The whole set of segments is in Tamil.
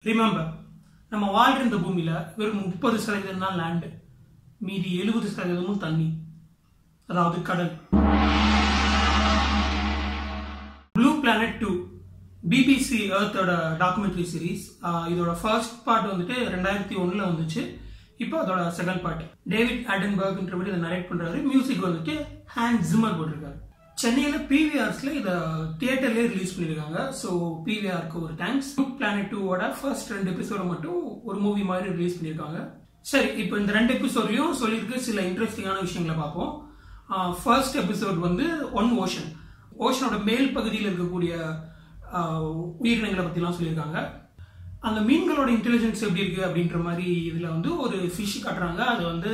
ரிமெம்பர் நம்ம வாழ்ற இந்த பூமியில வெறும் முப்பது சதவீதம் தான் லேண்டு மீதி எழுபது சதவீதமும் தண்ணி அதாவது கடல் ப்ளூ பிளானட் டூ பிபிசி எர்த்தோட டாக்குமெண்ட்ரி சீரிஸ் இதோட ஃபர்ஸ்ட் பார்ட் வந்துட்டு ரெண்டாயிரத்தி ஒன்றில் வந்துச்சு இப்போ அதோட செகண்ட் பார்ட் டேவிட் அடன்பர்க்ன்றபடி இதை நரேட் பண்ணுறாரு மியூசிக் வந்துட்டு ஹேண்ட் ஜிம்மர் போட்டிருக்காரு சென்னையில் பிவிஆர்ஸில் இதை தியேட்டர்லேயே ரிலீஸ் பண்ணியிருக்காங்க ஸோ பிவிஆருக்கு ஒரு தேங்க்ஸ் ப்ளூ பிளானட் டூவோட ஃபர்ஸ்ட் ரெண்டு எபிசோட மட்டும் ஒரு மூவி மாதிரி ரிலீஸ் பண்ணியிருக்காங்க சரி இப்போ இந்த ரெண்டு எபிசோட்லையும் சொல்லியிருக்க சில இன்ட்ரெஸ்டிங்கான விஷயங்களை பார்ப்போம் ஃபர்ஸ்ட் எபிசோட் வந்து ஒன் ஓஷன் ஓஷனோட மேல் பகுதியில் இருக்கக்கூடிய ஆஹ், உயிரினங்களை பற்றிலாம் சொல்லியிருக்காங்க அந்த மீன்களோட இன்டெலிஜென்ஸ் எப்படி இருக்கு அப்படின்ற மாதிரி இதில் வந்து ஒரு ஃபிஷ் காட்டுறாங்க அது வந்து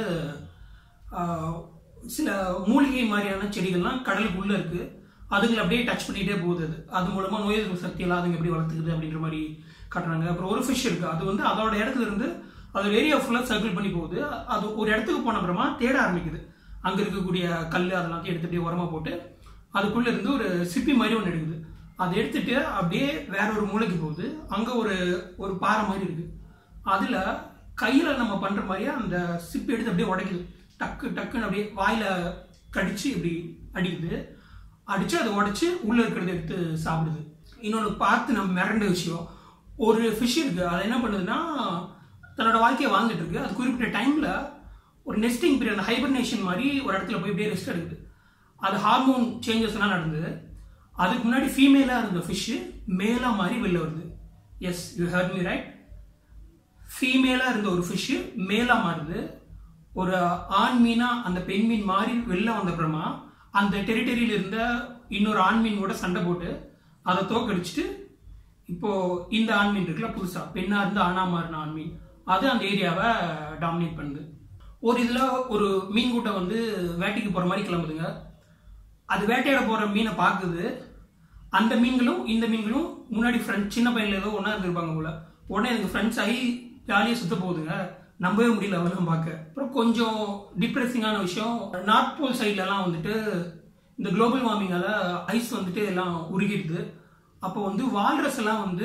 ஆஹ், சில மூலிகை மாதிரியான செடிகள்லாம் கடலுக்குள்ள இருக்கு அதுங்களை அப்படியே டச் பண்ணிட்டே போகுது அது அது மூலமா நோய் எதிர்ப்பு சக்தி எல்லாம் அதுங்க எப்படி வளர்த்துக்குது அப்படின்ற மாதிரி காட்டுறாங்க அப்புறம் ஒரு ஃபிஷ் இருக்கு அது வந்து அதோட இடத்துல இருந்து அதோட ஏரியா ஃபுல்லாக சர்க்கிள் பண்ணி போகுது அது ஒரு இடத்துக்கு போன அப்புறமா தேட ஆரம்பிக்குது அங்கே இருக்கக்கூடிய கல் அதெல்லாத்தையும் எடுத்துட்டு உரமா போட்டு அதுக்குள்ள இருந்து ஒரு சிப்பி மாதிரி ஒன்று எடுக்குது அதை எடுத்துட்டு அப்படியே வேற ஒரு மூளைக்கு போகுது அங்கே ஒரு ஒரு பாறை மாதிரி இருக்கு அதில் கையில் நம்ம பண்ணுற மாதிரியே அந்த சிப்பி எடுத்து அப்படியே உடைக்குது டக்கு டக்குன்னு அப்படியே வாயில கடிச்சு இப்படி அடிக்குது அடிச்சு அதை உடைச்சு உள்ள இருக்கிறத எடுத்து சாப்பிடுது இன்னொன்று பார்த்து நம்ம மிரண்ட விஷயம் ஒரு ஃபிஷ் இருக்கு அது என்ன பண்ணுதுன்னா தன்னோட வாழ்க்கையை வாழ்ந்துட்டு இருக்கு அது குறிப்பிட்ட டைம்ல ஒரு நெஸ்டிங் பீரியட் ஹைபர்னேஷன் மாதிரி ஒரு இடத்துல போய் இப்படியே ரெஸ்ட் எடுக்குது அது ஹார்மோன் சேஞ்சஸ் எல்லாம் நடந்தது அதுக்கு முன்னாடி ஃபீமேலாக இருந்த ஃபிஷ் மேலாக மாதிரி வெளில வருது yes you heard me right ஃபீமேலாக இருந்த ஒரு ஃபிஷ்ஷு மேலாக மாறுது ஒரு ஆண் மீனா அந்த பெண் மீன் மாறி வெளில வந்த அப்புறமா அந்த டெரிட்டரியில் இருந்த இன்னொரு ஆண் மீனோட சண்டை போட்டு அதை தோக்கடிச்சிட்டு இப்போ இந்த ஆண் மீன் இருக்குல்ல புதுசா பெண்ணா இருந்து ஆணா மாறின ஆண் மீன் அது அந்த ஏரியாவை டாமினேட் பண்ணுது ஒரு இதுல ஒரு மீன் கூட்டம் வந்து வேட்டைக்கு போற மாதிரி கிளம்புதுங்க அது வேட்டையாட போற மீனை பார்க்குது அந்த மீன்களும் இந்த மீன்களும் முன்னாடி ஃப்ரெண்ட் சின்ன பையன்ல ஏதோ ஒன்றா இருந்திருப்பாங்க போல உடனே எனக்கு ஃப்ரெண்ட்ஸ் ஆகி ஜாலியாக சுத்த போகுதுங்க நம்பவே முடியல அவெல்லாம் பார்க்க அப்புறம் கொஞ்சம் டிப்ரெசிங்கான விஷயம் நார்த் போல் சைட்லலாம் வந்துட்டு இந்த குளோபல் வார்மிங்கால ஐஸ் வந்துட்டு எல்லாம் உருகிடுது அப்போ வந்து வால்ரஸ் எல்லாம் வந்து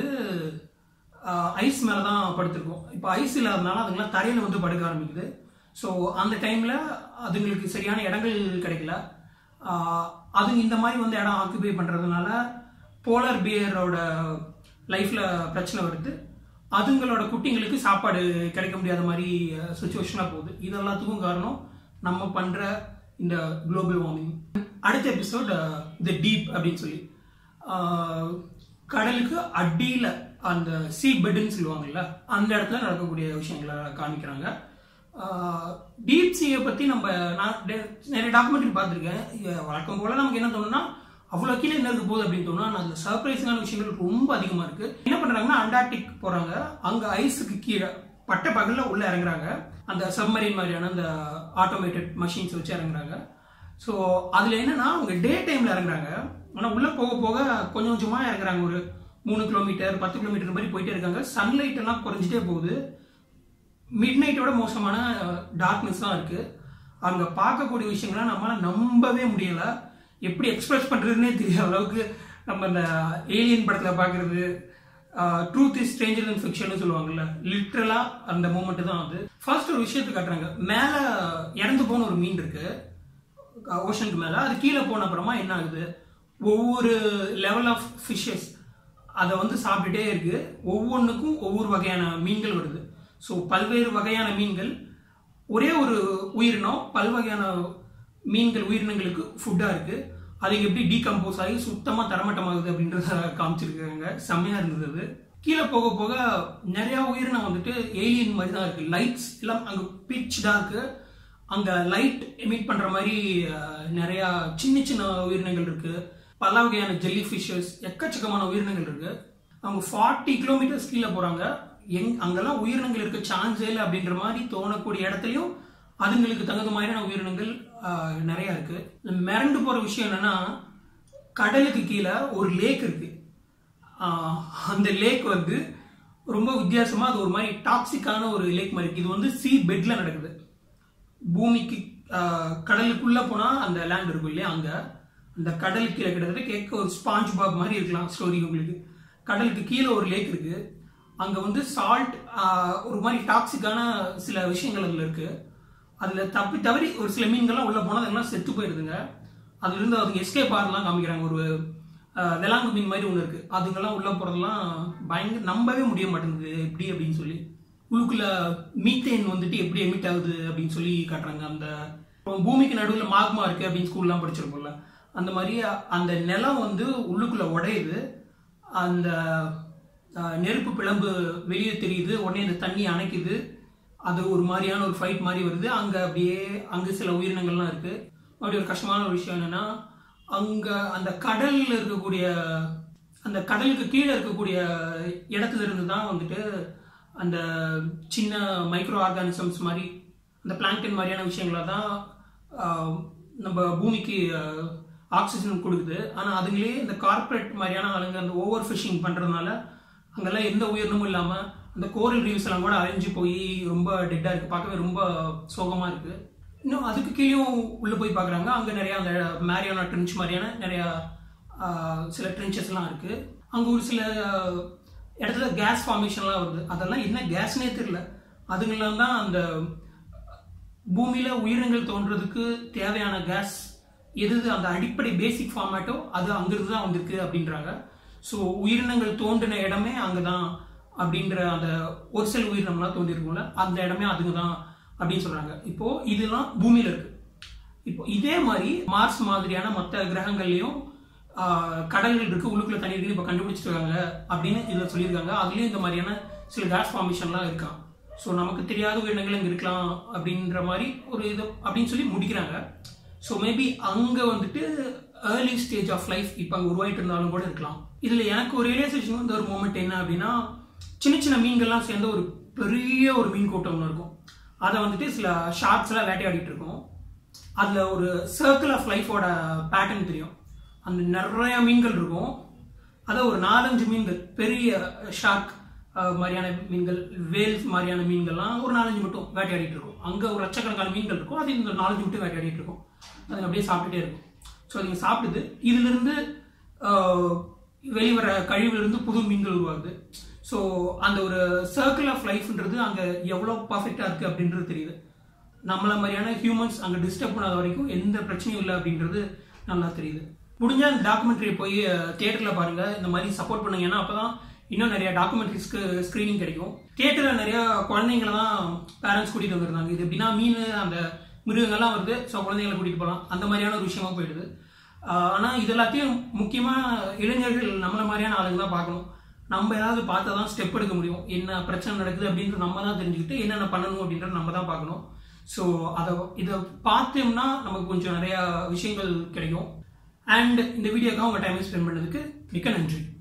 ஐஸ் மேலே தான் படுத்திருக்கும் இப்போ ஐஸ் இல்லாதனால அதுங்களாம் தரையில் வந்து படுக்க ஆரம்பிக்குது ஸோ அந்த டைமில் அதுங்களுக்கு சரியான இடங்கள் கிடைக்கல ஆஹ் அதுங்க இந்த மாதிரி வந்து இடம் ஆக்குபை பண்ணுறதுனால போலார் பியரோட லைஃப்பில் பிரச்சனை வருது அதுங்களோட குட்டிங்களுக்கு சாப்பாடு கிடைக்க முடியாத மாதிரி சுச்சுவேஷனாக போகுது இது எல்லாத்துக்கும் காரணம் நம்ம பண்ணுற இந்த குளோபல் வார்மிங் அடுத்த எபிசோட் த டீப் அப்படின்னு சொல்லி ஆஹ் கடலுக்கு அடியில் அந்த சீ பெட்டுன்னு சொல்லுவாங்கல்ல அந்த இடத்துல நடக்கக்கூடிய விஷயங்களை காமிக்கிறாங்க டீப் சீயை பற்றி நம்ம நான் டெ- நிறைய டாக்குமெண்ட்ரி பார்த்துருக்கேன் இங்க வழக்கம் போல் நமக்கு என்ன தோணுன்னா அவ்வளோ கீழே என்ன இருக்க போகுது அப்படின்னு தோணும் ஆனால் அதில் சர்ப்ரைஸிங்கான விஷயங்கள் ரொம்ப அதிகமாக இருக்குது என்ன பண்ணுறாங்கன்னா அண்டார்டிக் போகிறாங்க அங்கே ஐஸுக்கு கீழே பட்ட பகலில் உள்ளே இறங்குறாங்க அந்த சப்மரீன் மாதிரியான அந்த ஆட்டோமேட்டட் மஷின்ஸ் வச்சு இறங்குறாங்க ஸோ அதில் என்னன்னா அவங்க டே டைமில் இறங்குறாங்க ஆனால் உள்ளே போக போக கொஞ்சம் கொஞ்சமாக இறங்குறாங்க ஒரு மூணு கிலோமீட்டர் பத்து கிலோமீட்டர் மாதிரி போயிட்டே இருக்காங்க சன்லைட் எல்லாம் குறைஞ்சிட்டே போகுது மிட் நைட்டோட மோசமான டார்க்னஸ் தான் இருக்கு அங்க பார்க்கக்கூடிய விஷயங்கள்லாம் நம்மளால நம்பவே முடியல எப்படி எக்ஸ்பிரஸ் பண்றதுன்னே தெரியாத அளவுக்கு நம்ம இந்த ஏலியன் படத்துல பார்க்கிறது truth is stranger than fiction சொல்லுவாங்கல்ல லிட்ரலா அந்த மூமெண்ட் தான் அது ஃபர்ஸ்ட் ஒரு விஷயத்தை காட்டுறாங்க மேல இறந்து போன ஒரு மீன் இருக்கு ஓஷனுக்கு மேல அது கீழே போன அப்புறமா என்ன ஆகுது ஒவ்வொரு லெவல் ஆஃப் ஃபிஷ்ஷஸ் அதை வந்து சாப்பிட்டுட்டே இருக்கு ஒவ்வொன்றுக்கும் ஒவ்வொரு வகையான மீன்கள் வருது ஸோ பல்வேறு வகையான மீன்கள் ஒரே ஒரு உயிரினம் பல்வகையான மீன்கள் உயிரினங்களுக்கு ஃபுட்டாக இருக்கு அது எப்படி டீகம்போஸ் ஆகி சுத்தமாக தரமட்டமாகுது அப்படின்றத காமிச்சிருக்காங்க செம்மையா இருந்தது அது கீழே போக போக நிறைய உயிரினம் வந்துட்டு ஏலியன் மாதிரி தான் இருக்கு லைட்ஸ் எல்லாம் அங்கே பிச் தான் இருக்கு அங்க லைட் எமிட் பண்ற மாதிரி அஹ், நிறைய சின்ன சின்ன உயிரினங்கள் இருக்கு பல வகையான ஜெல்லி ஃபிஷஸ் எக்கச்சக்கமான உயிரினங்கள் இருக்கு அவங்க ஃபார்ட்டி கிலோமீட்டர்ஸ் கீழே போறாங்க எங் அங்கெல்லாம் உயிரினங்கள் இருக்க சான்ஸே இல்லை அப்படின்ற மாதிரி தோணக்கூடிய இடத்துலயும் அதுங்களுக்கு தகுந்த மாதிரியான உயிரினங்கள் அஹ், நிறைய இருக்கு இதுல மிரண்டு போற விஷயம் என்னன்னா கடலுக்கு கீழே ஒரு லேக் இருக்கு ஆஹ் அந்த லேக் வந்து ரொம்ப வித்தியாசமா அது ஒரு மாதிரி டாக்ஸிக்கான ஒரு லேக் மாதிரி இருக்கு இது வந்து சி பெட்ல நடக்குது பூமிக்கு ஆஹ், கடலுக்குள்ள போனா அந்த லேண்ட் இருக்கும் இல்லையா அங்க அந்த கடலுக்கு கீழே கிட்டத்தட்ட கேட்க ஒரு ஸ்பாஞ்ச் பாப் மாதிரி இருக்கலாம் ஸ்டோரி உங்களுக்கு கடலுக்கு கீழே ஒரு லேக் இருக்கு அங்க வந்து சால்ட் ஒரு மாதிரி டாக்ஸிக்கான சில விஷயங்கள் அதுல இருக்கு அதுல தப்பி தவறி ஒரு சில மீன்கள்லாம் உள்ள போனா அதெல்லாம் செத்து போயிருதுங்க அதுல இருந்து அதுங்க எஸ்கேப் ஆகலாம் காமிக்கிறாங்க ஒரு ஆஹ், வெளாங்கு மீன் மாதிரி ஒன்று இருக்கு அதுங்கெல்லாம் உள்ள போறதெல்லாம் பயங்கர நம்பவே முடிய மாட்டேங்குது எப்படி அப்படின்னு சொல்லி உள்ளுக்குள்ள மீத்தேன் வந்துட்டு எப்படி எமிட் ஆகுது அப்படின்னு சொல்லி காட்டுறாங்க அந்த பூமிக்கு நடுவில் மாக்மா இருக்கு அப்படின்னு ஸ்கூல்லாம் படிச்சிருப்போம்ல அந்த மாதிரி அந்த நிலம் வந்து உள்ளுக்குள்ள உடையுது அந்த ஆஹ், நெருப்பு பிளம்பு வெளியே தெரியுது உடனே இந்த தண்ணி அணைக்குது அது ஒரு மாதிரியான ஒரு ஃபைட் மாதிரி வருது அங்க அப்படியே அங்க சில உயிரினங்கள்லாம் இருக்கு அப்படி ஒரு கஷ்டமான ஒரு விஷயம் என்னன்னா அங்க அந்த கடல்ல இருக்கக்கூடிய அந்த கடலுக்கு கீழே இருக்கக்கூடிய இடத்துல இருந்து தான் வந்துட்டு அந்த சின்ன மைக்ரோ ஆர்கானிசம்ஸ் மாதிரி அந்த பிளாங்டன் மாதிரியான விஷயங்கள தான் ஆஹ், நம்ம பூமிக்கு ஆக்சிஜன் கொடுக்குது ஆனா அதுங்களே இந்த கார்ப்பரேட் மாதிரியான ஆளுங்க அந்த ஓவர் ஃபிஷிங் பண்றதுனால அங்கெல்லாம் எந்த உயிரினமும் இல்லாம அந்த கோரல் ரீவ்ஸ் எல்லாம் கூட அழிஞ்சு போய் ரொம்ப டெட்டா இருக்கு பார்க்கவே ரொம்ப சோகமா இருக்கு இன்னும் அதுக்கு கீழேயும் உள்ள போய் பார்க்கறாங்க அங்க நிறைய அந்த மேரியானா ட்ரென்ச் மாதிரியான நிறைய ஆஹ், சில ட்ரென்ச்சஸ் எல்லாம் இருக்கு அங்க ஒரு சில இடத்துல கேஸ் ஃபார்மேஷன்லாம் வருது அதெல்லாம் என்ன கேஸ்னே தெரியல அதுங்கெல்லாம் தான் அந்த பூமியில உயிரினங்கள் தோன்றதுக்கு தேவையான கேஸ் எது அந்த அடிப்படை பேசிக் ஃபார்மேட்டோ அது அங்கிருந்து தான் வந்திருக்கு அப்படின்றாங்க ஸோ உயிரினங்கள் தோன்றின இடமே அங்கதான் அப்படின்ற அந்த ஒரு சில உயிரினம்லாம் தோன்றிருக்கும்ல அந்த இடமே அதுங்க தான் அப்படின்னு சொல்றாங்க இப்போ இதெல்லாம் பூமியில இருக்கு இப்போ இதே மாதிரி மார்ஸ் மாதிரியான மற்ற கிரகங்கள்லயும் ஆஹ், கடல்கள் இருக்கு உள்ளுக்குள்ள தண்ணி இருக்கு இப்போ கண்டுபிடிச்சிட்டு இருக்காங்க அப்படின்னு இதுல சொல்லியிருக்காங்க அதுலயும் இந்த மாதிரியான சில கேஸ் ஃபார்மேஷன்லாம் இருக்கான் ஸோ நமக்கு தெரியாத உயிரினங்கள் இங்க இருக்கலாம் அப்படின்ற மாதிரி ஒரு இது அப்படின்னு சொல்லி முடிக்கிறாங்க ஸோ மேபி அங்க வந்துட்டு ஏர்லி ஸ்டேஜ் ஆஃப் லைஃப் இப்போ அங்கே உருவாயிட்டு இருந்தாலும் கூட இருக்கலாம் இதுல எனக்கு ஒரு ரியலைசேஷன் வந்து ஒரு மூமெண்ட் என்ன அப்படின்னா சின்ன சின்ன மீன்கள்லாம் சேர்ந்து ஒரு பெரிய ஒரு மீன் கூட்டம் ஒன்று இருக்கும் அதை வந்துட்டு சில ஷார்க்ஸ் எல்லாம் வேட்டையாடிட்டு இருக்கும் அதுல ஒரு சர்க்கிள் ஆஃப் லைஃபோட பேட்டர்ன் தெரியும் அந்த நிறைய மீன்கள் இருக்கும் அத ஒரு நாலஞ்சு மீன்கள் பெரிய ஷார்க் மாதிரியான மீன்கள் வேல்ஸ் மாதிரியான மீன்கள்லாம் ஒரு நாலஞ்சு மட்டும் வேட்டையாடிட்டு இருக்கும் அங்க ஒரு லட்சக்கணக்கான மீன்கள் இருக்கும் அது இந்த நாலஞ்சு மட்டும் வேட்டையாடிட்டு இருக்கும் அது அப்படியே சாப்பிட்டுட்டே இருக்கும் ஸோ அதுங்க சாப்பிடுது இதுல இருந்து ஆஹ், வெளிவர கழிவுல இருந்து புது மீன்கள் உருவாகுது ஸோ அந்த ஒரு சர்க்கிள் ஆஃப் லைஃப்ன்றது அங்க எவ்வளோ பர்ஃபெக்டா இருக்கு அப்படின்றது தெரியுது நம்மள மாதிரியான ஹியூமன்ஸ் அங்க டிஸ்டர்ப் பண்ணாத வரைக்கும் எந்த பிரச்சனையும் இல்லை அப்படின்றது நல்லா தெரியுது முடிஞ்சா அந்த டாக்குமெண்ட்ரி போய் தியேட்டர்ல பாருங்க இந்த மாதிரி சப்போர்ட் பண்ணுங்க ஏன்னா அப்பதான் இன்னும் நிறைய டாக்குமெண்ட்ரிஸ்க்கு ஸ்க்ரீனிங் கிடைக்கும் தியேட்டர்ல நிறைய குழந்தைங்கள தான் பேரண்ட்ஸ் கூட்டிட்டு வந்திருந்தாங்க இது எப்படின்னா மீன் அந்த மிருகங்கள்லாம் வருது ஸோ குழந்தைங்களை கூட்டிட்டு போகலாம் அந்த மாதிரியான ஒரு விஷயமா போயிடுது ஆஹ் ஆனா இது எல்லாத்தையும் முக்கியமா இளைஞர்கள் நம்மள மாதிரியான ஆளுங்க தான் பார்க்கணும் நம்ம ஏதாவது பார்த்தா தான் ஸ்டெப் எடுக்க முடியும் என்ன பிரச்சனை நடக்குது அப்படின்றது நம்ம தான் தெரிஞ்சுக்கிட்டு என்னென்ன பண்ணணும் அப்படின்றத நம்ம தான் பார்க்கணும் ஸோ அதை இதை பார்த்தோம்னா நமக்கு கொஞ்சம் நிறைய விஷயங்கள் கிடைக்கும் அண்ட் இந்த வீடியோக்காக உங்கள் டைம் ஸ்பெண்ட் பண்ணதுக்கு மிக்க நன்றி